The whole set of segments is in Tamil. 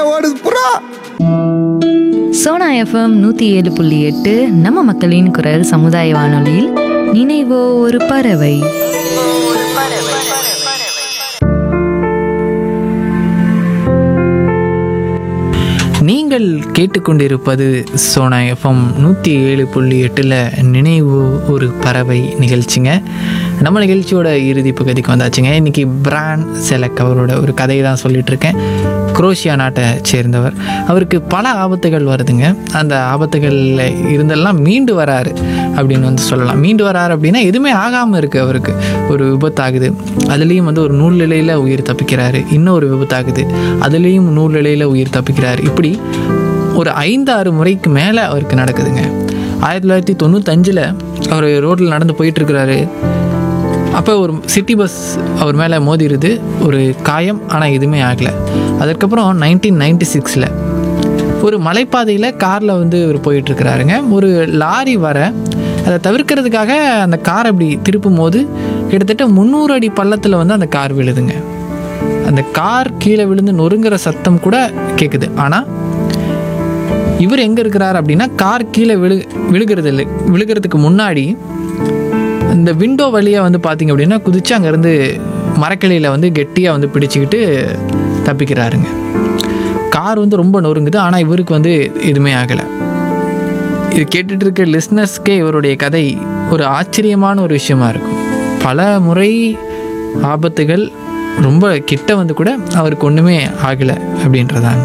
ஓடுது புறா சோனா எஃப்எம் நூற்றி ஏழு புள்ளி எட்டு நம்ம மக்களின் குரல் சமுதாய வானொலியில் நினைவோ ஒரு பறவை நீங்கள் கேட்டுக்கொண்டிருப்பது சோனா எஃப்எம் நூற்றி ஏழு புள்ளி எட்டில் நினைவு ஒரு பறவை நிகழ்ச்சிங்க நம்ம நிகழ்ச்சியோட இறுதி பகுதிக்கு வந்தாச்சுங்க இன்றைக்கி பிராண்ட் செலக் அவரோட ஒரு கதையை தான் சொல்லிட்டு இருக்கேன் குரோஷியா நாட்டை சேர்ந்தவர் அவருக்கு பல ஆபத்துகள் வருதுங்க அந்த ஆபத்துகளில் இருந்தெல்லாம் மீண்டு வராரு அப்படின்னு வந்து சொல்லலாம் மீண்டு வராரு அப்படின்னா எதுவுமே ஆகாமல் இருக்குது அவருக்கு ஒரு விபத்தாகுது அதுலேயும் வந்து ஒரு நூல் நிலையில் உயிர் தப்பிக்கிறாரு இன்னொரு விபத்தாகுது அதுலேயும் நூல் நிலையில் உயிர் தப்பிக்கிறாரு இப்படி ஒரு ஐந்து ஆறு முறைக்கு மேலே அவருக்கு நடக்குதுங்க ஆயிரத்தி தொள்ளாயிரத்தி தொண்ணூத்தஞ்சில் அவர் ரோட்டில் நடந்து போயிட்டுருக்கிறாரு அப்போ ஒரு சிட்டி பஸ் அவர் மேலே மோதிருது ஒரு காயம் ஆனால் எதுவுமே ஆகலை அதுக்கப்புறம் நைன்டீன் நைன்டி சிக்ஸில் ஒரு மலைப்பாதையில் காரில் வந்து இவர் போயிட்டுருக்கிறாருங்க ஒரு லாரி வர அதை தவிர்க்கிறதுக்காக அந்த கார் அப்படி திருப்பும் போது கிட்டத்தட்ட முந்நூறு அடி பள்ளத்தில் வந்து அந்த கார் விழுதுங்க அந்த கார் கீழே விழுந்து நொறுங்குற சத்தம் கூட கேட்குது ஆனால் இவர் எங்கே இருக்கிறார் அப்படின்னா கார் கீழே விழு விழுகிறது இல்லை விழுகிறதுக்கு முன்னாடி இந்த விண்டோ வழியாக வந்து பார்த்தீங்க அப்படின்னா குதிச்சு அங்கேருந்து மரக்கிளையில் வந்து கெட்டியாக வந்து பிடிச்சிக்கிட்டு தப்பிக்கிறாருங்க கார் வந்து ரொம்ப நொறுங்குது ஆனால் இவருக்கு வந்து எதுவுமே ஆகலை இது கேட்டுட்டு இருக்க லிஸ்னஸ்க்கே இவருடைய கதை ஒரு ஆச்சரியமான ஒரு விஷயமா இருக்கும் பல முறை ஆபத்துகள் ரொம்ப கிட்ட வந்து கூட அவருக்கு ஒன்றுமே ஆகலை அப்படின்றதாங்க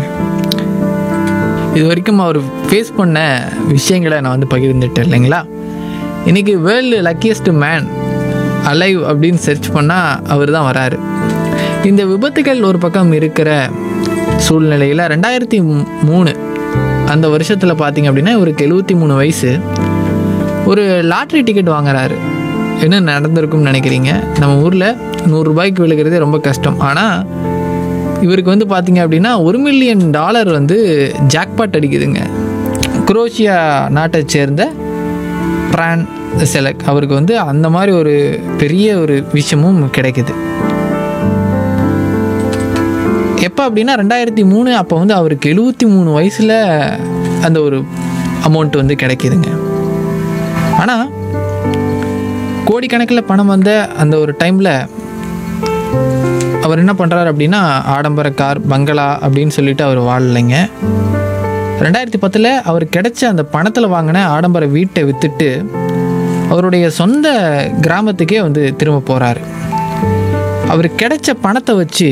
இது வரைக்கும் அவர் ஃபேஸ் பண்ண விஷயங்களை நான் வந்து பகிர்ந்துட்டேன் இல்லைங்களா இன்றைக்கி வேர்ல்டு லக்கியஸ்ட் மேன் அலைவ் அப்படின்னு சர்ச் பண்ணால் அவர் தான் வராரு இந்த விபத்துகள் ஒரு பக்கம் இருக்கிற சூழ்நிலையில் ரெண்டாயிரத்தி மூணு அந்த வருஷத்தில் பார்த்தீங்க அப்படின்னா இவருக்கு எழுபத்தி மூணு வயசு ஒரு லாட்ரி டிக்கெட் வாங்குறாரு என்ன நடந்திருக்கும்னு நினைக்கிறீங்க நம்ம ஊரில் நூறுரூபாய்க்கு விழுகிறதே ரொம்ப கஷ்டம் ஆனால் இவருக்கு வந்து பார்த்தீங்க அப்படின்னா ஒரு மில்லியன் டாலர் வந்து ஜாக்பாட் அடிக்குதுங்க குரோஷியா நாட்டை சேர்ந்த பிரான் செலக் அவருக்கு வந்து அந்த மாதிரி ஒரு பெரிய ஒரு விஷயமும் கிடைக்குது எப்போ அப்படின்னா ரெண்டாயிரத்தி மூணு அப்போ வந்து அவருக்கு எழுபத்தி மூணு வயசில் அந்த ஒரு அமௌண்ட் வந்து கிடைக்குதுங்க ஆனால் கோடிக்கணக்கில் பணம் வந்த அந்த ஒரு டைமில் அவர் என்ன பண்ணுறாரு அப்படின்னா ஆடம்பர கார் பங்களா அப்படின்னு சொல்லிட்டு அவர் வாழலைங்க ரெண்டாயிரத்தி பத்தில் அவர் கிடைச்ச அந்த பணத்தில் வாங்கின ஆடம்பர வீட்டை விற்றுட்டு அவருடைய சொந்த கிராமத்துக்கே வந்து திரும்ப போகிறாரு அவர் கிடைச்ச பணத்தை வச்சு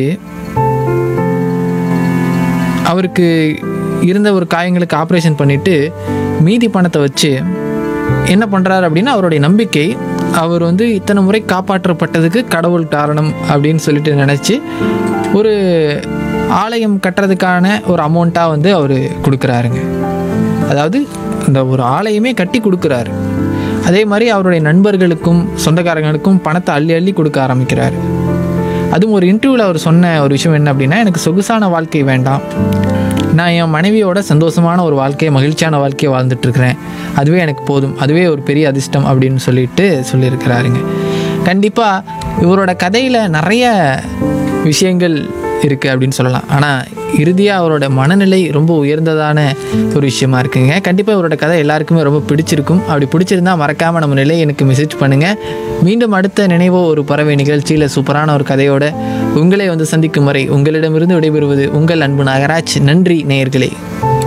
அவருக்கு இருந்த ஒரு காயங்களுக்கு ஆப்ரேஷன் பண்ணிவிட்டு மீதி பணத்தை வச்சு என்ன பண்ணுறாரு அப்படின்னா அவருடைய நம்பிக்கை அவர் வந்து இத்தனை முறை காப்பாற்றப்பட்டதுக்கு கடவுள் காரணம் அப்படின்னு சொல்லிட்டு நினச்சி ஒரு ஆலயம் கட்டுறதுக்கான ஒரு அமௌண்ட்டாக வந்து அவர் கொடுக்குறாருங்க அதாவது இந்த ஒரு ஆலயமே கட்டி கொடுக்குறாரு அதே மாதிரி அவருடைய நண்பர்களுக்கும் சொந்தக்காரங்களுக்கும் பணத்தை அள்ளி அள்ளி கொடுக்க ஆரம்பிக்கிறாரு அதுவும் ஒரு இன்டர்வியூவில் அவர் சொன்ன ஒரு விஷயம் என்ன அப்படின்னா எனக்கு சொகுசான வாழ்க்கை வேண்டாம் நான் என் மனைவியோட சந்தோஷமான ஒரு வாழ்க்கையை மகிழ்ச்சியான வாழ்க்கையை வாழ்ந்துட்டு இருக்கிறேன் அதுவே எனக்கு போதும் அதுவே ஒரு பெரிய அதிர்ஷ்டம் அப்படின்னு சொல்லிட்டு சொல்லியிருக்கிறாருங்க கண்டிப்பாக இவரோட கதையில் நிறைய விஷயங்கள் இருக்குது அப்படின்னு சொல்லலாம் ஆனால் இறுதியாக அவரோட மனநிலை ரொம்ப உயர்ந்ததான ஒரு விஷயமா இருக்குங்க கண்டிப்பாக இவரோட கதை எல்லாருக்குமே ரொம்ப பிடிச்சிருக்கும் அப்படி பிடிச்சிருந்தா மறக்காமல் நம்ம நிலை எனக்கு மெசேஜ் பண்ணுங்கள் மீண்டும் அடுத்த நினைவோ ஒரு பறவை நிகழ்ச்சியில் சூப்பரான ஒரு கதையோட உங்களை வந்து சந்திக்கும் வரை உங்களிடமிருந்து விடைபெறுவது உங்கள் அன்பு நாகராஜ் நன்றி நேயர்களே